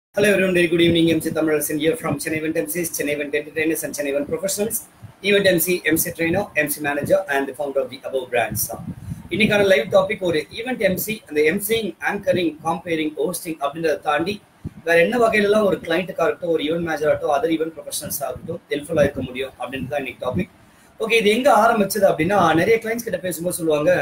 Hello everyone, very good evening. MC Tamarasan here from Chennai Event MCs, Chennai Event Entertainers and Chennai Event Professionals. Event MC, MC Trainer, MC Manager and the founder of the above brands. இன்னைக்கான live topic ஒரு event MC அந்த MCing anchoring compering hosting அப்படின்றத தாண்டி வேற என்ன வகையிலலாம் ஒரு கிளைண்ட்டுக்காக இருக்கட்டும் ஒரு ஈவெண்ட் மேனேஜர் ஆகட்டும் அதர் ஈவெண்ட் ப்ரொஃபஷனல்ஸ் ஆகட்டும் ஹெல்ப்ஃபுல்லாக இருக்க முடியும் அப்படின்றது தான் இன்னைக்கு டாபிக் ஓகே இது எங்க ஆரம்பிச்சது அப்படின்னா நிறைய கிளைண்ட்ஸ் கிட்ட பேசும்போது சொல்லுவாங்க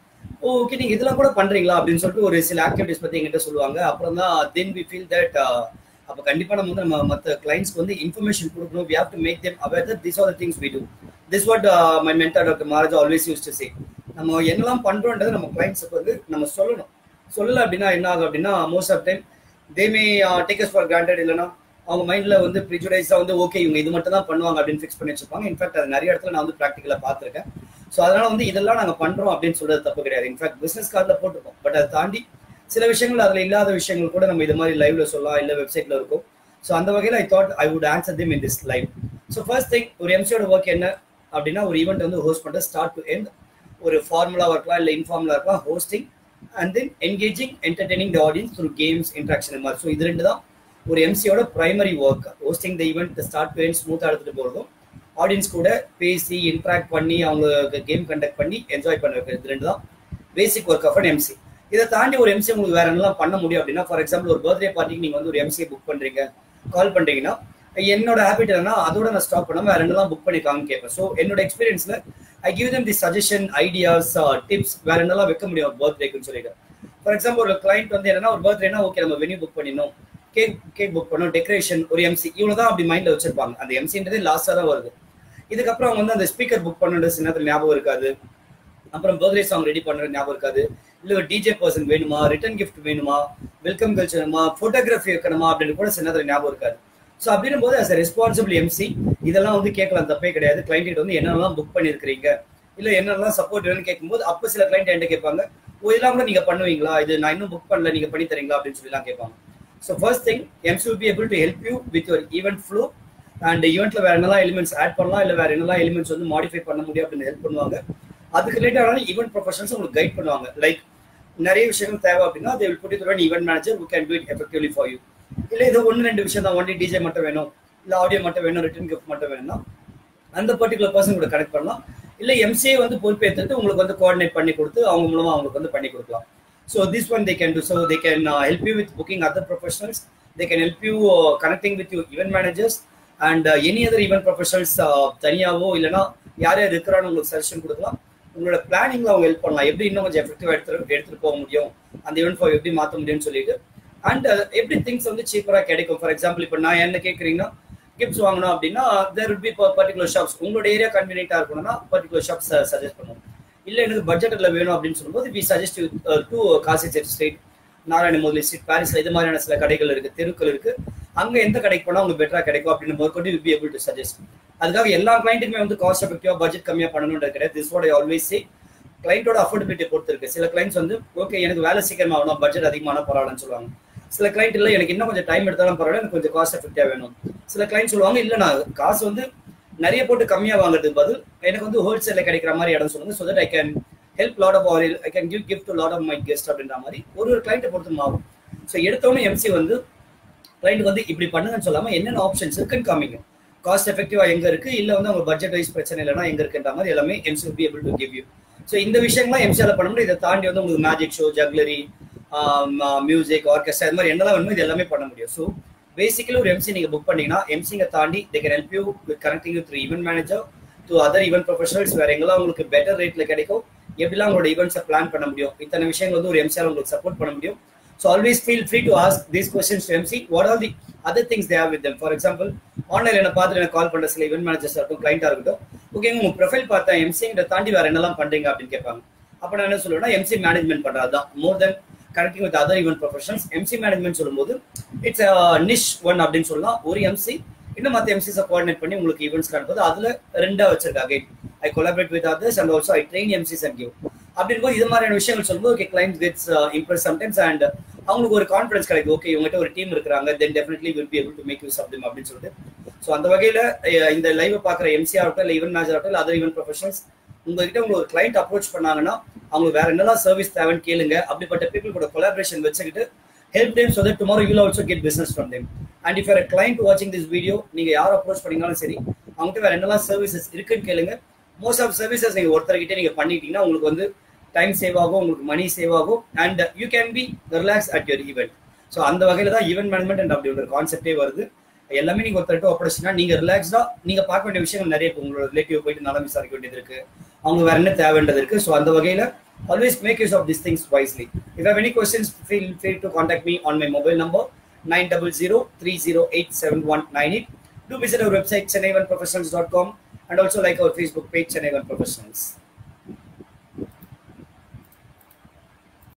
ஓகே நீங்க இதெல்லாம் கூட பண்றீங்களா அப்படின்னு சொல்லிட்டு ஒரு சில ஆக்டிவிட்டிஸ் பத்தி எங்கிட்ட சொல்லுவாங்க அப்புறம் தான் தென் வி ஃபீல் தட் அப்ப கண்டிப்பா நம்ம வந்து நம்ம மத்த கிளைண்ட்ஸ்க்கு வந்து இன்ஃபர்மேஷன் கொடுக்கணும் we have to make them aware that this are the things we do this what my mentor doctor Maharaj always use to say நம்ம என்னெல்லாம் பண்றோன்றதை நம்ம கிளைண்ட்ஸுக்கு வந்து நம்ம சொல்லணும் சொல்லல அப்படின்னா என்ன ஆகும் அப்படின்னா most of time they may take as for granted இல்லைன்னா அவங்க மைண்ட்ல வந்து ப்ரிஜுடைஸா வந்து ஓகே இவங்க இது மட்டும் தான் பண்ணுவாங்க அப்படின்னு ஃபிக்ஸ் பண்ணி வச்சிருப்பாங்க இன்ஃபேக்ட் அது நிறைய இடத்துல நான் வந்து ப்ராக்டிக்கலா பார்த்துருக்கேன் ஸோ அதனால வந்து இதெல்லாம் நாங்கள் பண்றோம் அப்படின்னு சொல்றது தப்பு கிடையாது இன்ஃபேக்ட் பிசினஸ் கார்டில் போட்டிருக்கோம் பட் அதை தாண்டி சில விஷயங்கள் அதில் இல்லாத விஷயங்கள் கூட நம்ம இது மாதிரி லைவ்ல சொல்லலாம் இல்லை வெப்சைட்ல இருக்கும் ஸோ அந்த வகையில் I thought I would answer them in this live so first thing ஒரு எம்சியோட ஒர்க் என்ன அப்படின்னா ஒரு ஈவெண்ட் வந்து ஹோஸ்ட் பண்ணுறது ஸ்டார்ட் டு எண்ட் ஒரு ஃபார்முலாவாக இருக்கலாம் இல்லை இன்ஃபார்முலா இருக்கலாம் hosting and then engaging entertaining the audience through games interaction மாதிரி ஸோ இது ரெண்டு தான் ஒரு எம்சியோட primary work hosting the event start to end ஸ்மூத்தாக எடுத்துகிட்டு போகிறதும் ஆடியன்ஸ் கூட பேசி இன்ட்ராக்ட் பண்ணி அவங்க கேம் கண்டக்ட் பண்ணி என்ஜாய் பண்ண வைக்கிறது இது ரெண்டு தான் basic work of an MC இதை தாண்டி ஒரு எம்சி உங்களுக்கு வேற என்னலாம் பண்ண முடியும் அப்படின்னா ஃபார் எக்ஸாம்பிள் ஒரு பர்த்டே பார்ட்டிக்கு நீங்கள் வந்து ஒரு எம்சியை புக் பண்ணுறீங்க கால் பண்ணுறீங்கன்னா என்னோட ஹேபிட் என்னன்னா அதோட நான் ஸ்டாப் பண்ணாம வேற என்னலாம் புக் பண்ணிருக்காங்கன்னு கேட்பேன் ஸோ என்னோட எக்ஸ்பீரியன்ஸ்ல I give them the suggestion ideas tips வேற என்னலாம் வைக்க முடியும் பர்த்டேக்குன்னு சொல்லிட்டு ஃபார் எக்ஸாம்பிள் ஒரு கிளைண்ட் வந்து என்னன்னா ஒரு பர்த்டேனா ஓகே நம்ம வெனியூ புக் பண்ணிடணும் கேக் கேக் புக் பண்ணணும் டெக்கரேஷன் ஒரு எம்சி இவ்வளோ தான் அப்படி மைண்ட்ல வச்சிருப்பாங்க அந்த எம்சின்றதே லாஸ்ட்டாக தான் வருது இதுக்கப்புறம் அவங்க வந்து அந்த ஸ்பீக்கர் புக் பண்ணுறது சில நேரத்தில் ஞாபகம் இருக்காது அப்புறம் பர்த்டே சாங் ரெடி பண்ணுறது ஞாபகம் இருக்காது இல்லை ஒரு டிஜே பர்சன் வேணுமா ரிட்டர்ன் கிஃப்ட் வேணுமா வெல்கம் கல்ச்சர் வேணுமா ஃபோட்டோகிராஃபி வைக்கணுமா அப்படின்னு கூட சில நேரத்தில் ஞாபகம் இருக்காது ஸோ அப்படின்னும் போது அஸ் ரெஸ்பான்சிபிள் எம்சி இதெல்லாம் வந்து கேட்கலாம் தப்பே கிடையாது கிளைண்ட் வந்து என்னெல்லாம் புக் பண்ணியிருக்கிறீங்க இல்லை என்னெல்லாம் சப்போர்ட் வேணும்னு கேட்கும்போது அப்போ சில கிளைண்ட் என்கிட்ட கேட்பாங்க ஓ இதெல்லாம் கூட நீங்கள் பண்ணுவீங்களா இது நான் இன்னும் புக் பண்ணல நீங்கள் பண்ணி தரீங்களா அப்படின்னு சொல்லிலாம் கேட்பாங்க so first thing MC will be able to help you with your event flow and ஈவெண்ட்ல வேற என்னெல்லாம் எலிமெண்ட்ஸ் ஆட் பண்ணலாம் இல்லை வேற என்னெல்லாம் எலிமெண்ட்ஸ் வந்து மாடிஃபை பண்ண முடியும் அப்படின்னு ஹெல்ப் பண்ணுவாங்க அதுக்கு ரிலேட்டடான ஈவெண்ட் ப்ரொஃபஷனல்ஸ் உங்களுக்கு கைட் பண்ணுவாங்க லைக் நிறைய விஷயங்கள் தேவை அப்படின்னா they will put it event manager who can do it effectively for you இல்லை இது ஒன்று ரெண்டு விஷயம் தான் ஒன்லி டிஜே மட்டும் வேணும் இல்லை ஆடியோ மட்டும் வேணும் ரிட்டன் கிஃப்ட் மட்டும் வேணும்னா அந்த பர்டிகுலர் பர்சன் கூட கனெக்ட் பண்ணலாம் இல்லை எம்சிஏ வந்து பொறுப்பேற்றுட்டு உங்களுக்கு வந்து கோஆர்டினேட் பண்ணி கொடுத்து அவங்க மூலமா அவங்களுக்கு வந்து பண்ணி கொடுக்கலாம் so this one they can do so they can help you with booking other professionals they can help you connecting with you event managers and any other event professionals தனியாவோ இல்லைனா யார் யார் இருக்கிறான்னு உங்களுக்கு சஜஷன் கொடுக்கலாம் உங்களோட பிளானிங்ல அவங்க ஹெல்ப் பண்ணலாம் எப்படி இன்னும் கொஞ்சம் எஃபெக்டிவா எடுத்துட்டு எடுத்துட்டு போக முடியும் அந்த ஈவெண்ட் ஃபார் எப்படி மாற்ற முடியும்னு சொல்லிட்டு அண்ட் எப்படி திங்ஸ் வந்து சீப்பரா கிடைக்கும் ஃபார் எக்ஸாம்பிள் இப்போ நான் என்ன கேட்குறீங்கன்னா கிஃப்ட்ஸ் வாங்கணும் அப்படின்னா there will be particular shops உங்களோட ஏரியா கன்வீனியன்ட்டா இருக்கணும்னா பர்டிகுலர் ஷாப்ஸ் சஜஸ்ட் பண்ணுவோம் இல்லை எனக்கு பட்ஜெட்டில் வேணும் அப்படின்னு சொல்லும்போது we suggest to Kasi Chetty street Narayana Mudali street பாரிஸ்ல இது மாதிரியான சில கடைகள் இருக்கு தெருக்கள் இருக்கு அங்க எந்த கடைக்கு போனா உங்களுக்கு பெட்டரா கிடைக்கும் அப்படின்னு முதற்கொண்டு will be able to suggest அதுக்காக எல்லா கிளைண்ட்டுக்குமே வந்து காஸ்ட் எஃபெக்டிவா பட்ஜெட் கம்மியா பண்ணணும்ன்றது கிடையாது this what I always say கிளைண்டோட அஃபோர்டபிலிட்டி பொறுத்து இருக்கு சில கிளைண்ட்ஸ் வந்து ஓகே எனக்கு வேலை சீக்கிரமா ஆகணும் பட்ஜெட் அதிகமான பரவாயில்லன்னு சொல்லுவாங்க சில கிளைண்ட் இல்லை எனக்கு இன்னும் கொஞ்சம் டைம் எடுத்தாலும் பரவாயில்ல எனக்கு கொஞ்சம் காஸ்ட் எஃபெக்டிவா வேணும் சில கிளைண்ட் சொல்லுவாங்க இல்லை நான் காசு வந்து நிறைய போட்டு கம்மியா வாங்குறதுக்கு பதில் எனக்கு வந்து ஹோல்சேல்ல கிடைக்கிற மாதிரி இடம் சொல்லுங்க so that I can help lot of or I can give gift lot of my guest அப்படின்ற மாதிரி ஒரு ஒரு கிளைண்ட்டை பொறுத்து மாறும் ஸோ எடுத்தோடனே எம்சி வந்து கிளைண்ட் வந்து இப்படி பண்ணுங்கன்னு சொல்லாம என்னென்ன ஆப்ஷன்ஸ் இருக்குன்னு காமிங்க காஸ்ட் எஃபெக்டிவா எங்க இருக்கு இல்ல வந்து அவங்க பட்ஜெட் வைஸ் பிரச்சனை இல்லைன்னா எங்க இருக்குன்ற மாதிரி எல்லாமே MC be able to give you so இந்த விஷயங்கள்லாம் எம்சியால பண்ண முடியும் இதை தாண்டி வந்து உங்களுக்கு magic show jugglery music orchestra இது மாதிரி என்னெல்லாம் வேணுமோ இது எல்லாமே பண்ண முடியும் ஸோ பேசிக்கலி ஒரு எம்சி நீங்க புக் பண்ணீங்கன்னா எம்சிங்க தாண்டி they can help you with connecting through event manager to other event professionals வேற எங்கெல்லாம் உங்களுக்கு பெட்டர் ரேட்ல கிடைக்கும் எப்படிலாம் உங்களோட ஈவெண்ட்ஸை பிளான் பண்ண முடியும் இத்தனை விஷயங்கள் வந்து ஒரு எம்சியால் உங்களுக்கு சப்போர்ட் பண்ண முடியும் so always feel free to ask these questions to MC what are the other things they have with them for example online என்ன பார்த்துட்டு எனக்கு கால் பண்ணுற சில ஈவெண்ட் மேனேஜர்ஸ் இருக்கட்டும் கிளைண்டா இருக்கட்டும் ஓகே உங்க ப்ரொஃபைல் பார்த்தா எம்சிங்கிட்ட தாண்டி வேற என்னெல்லாம் பண்றீங்க அப்படின்னு கேட்பாங்க அப்போ நான் என்ன சொல்லுவேன்னா எம்சி மேனேஜ்மெண்ட் பண்றது தான் more then connecting with other event professionals MC management சொல்லும்போது இட்ஸ் நிஷ் ஒன் அப்படின்னு சொல்லலாம் ஒரு எம்சி இன்னும் மற்ற எம்சிஸை கோஆர்டினேட் பண்ணி உங்களுக்கு ஈவெண்ட்ஸ் அனுப்புது அதுல ரெண்டா வச்சிருக்காங்க I collaborate with others and also I train MCs and give அப்படி போது இது மாதிரியான விஷயங்கள் சொல்லும்போது okay client gets impress sometimes and அவங்களுக்கு ஒரு கான்ஃபிடன்ஸ் கிடைக்கும் ஓகே இவங்ககிட்ட ஒரு டீம் இருக்கிறாங்க then definitely will be able to make use of them அப்படின்னு சொல்லிட்டு ஸோ அந்த வகையில இந்த லைவ் பார்க்குற எம்சி ஆகட்டும் இல்லை ஈவெண்ட் மேனேஜர் ஆகட்டும் இல்லை அதர் ஈவெண்ட் ப்ரொஃபஷனல்ஸ் உங்ககிட்ட உங்களுக்கு ஒரு கிளைண்ட் அப்ரோச் பண்ணாங்கன்னா அவங்க வேற என்னெல்லாம் சர்வீஸ் தேவைன்னு கேளுங்க அப்படிப்பட்ட பீப்புள் கூட கொலாபரேஷன் வச்சுக்கிட்டு help them so that tomorrow you'll also get business from them and if you're a client watching this video நீங்க யார் அப்ரோச் பண்ணீங்கனாலும் சரி அவங்ககிட்ட வேற என்னெல்லாம் சர்வீசஸ் இருக்குன்னு கேளுங்க மோஸ்ட் ஆஃப் சர்வீசஸ் நீங்க ஒருத்தர்கிட்ட நீங்க பண்ணிட்டீங்கன்னா உங்களுக்கு வந்து டைம் சேவ் ஆகும் உங்களுக்கு மணி சேவ் ஆகும் and you can be relax at your event so அந்த வகையில தான் ஈவெண்ட் மேனேஜ்மெண்ட் அண்ட் அப்படி ஒரு கான்செப்டே வருது எல்லாமே நீங்க ஒருத்தர்கிட்ட ஒப்படைச்சுன்னா நீங்க ரிலாக்ஸ்டா நீங்க பார்க்க வேண்டிய விஷயங்கள் நிறைய இருக்கு உங்களோட ரிலேட்டிவ் போயிட்டு நலம் விசாரிக்க வேண்டியது இருக்கு அவங்க வேற என்ன தேவைன்றது இருக்கு ஸோ அந்த வகையில always make use of these things wisely. If you have any questions, feel free to contact me on my mobile number 900-308-7198. Do visit our website chennaivanprofessionals.com and also like our Facebook page Chennaivan Professionals.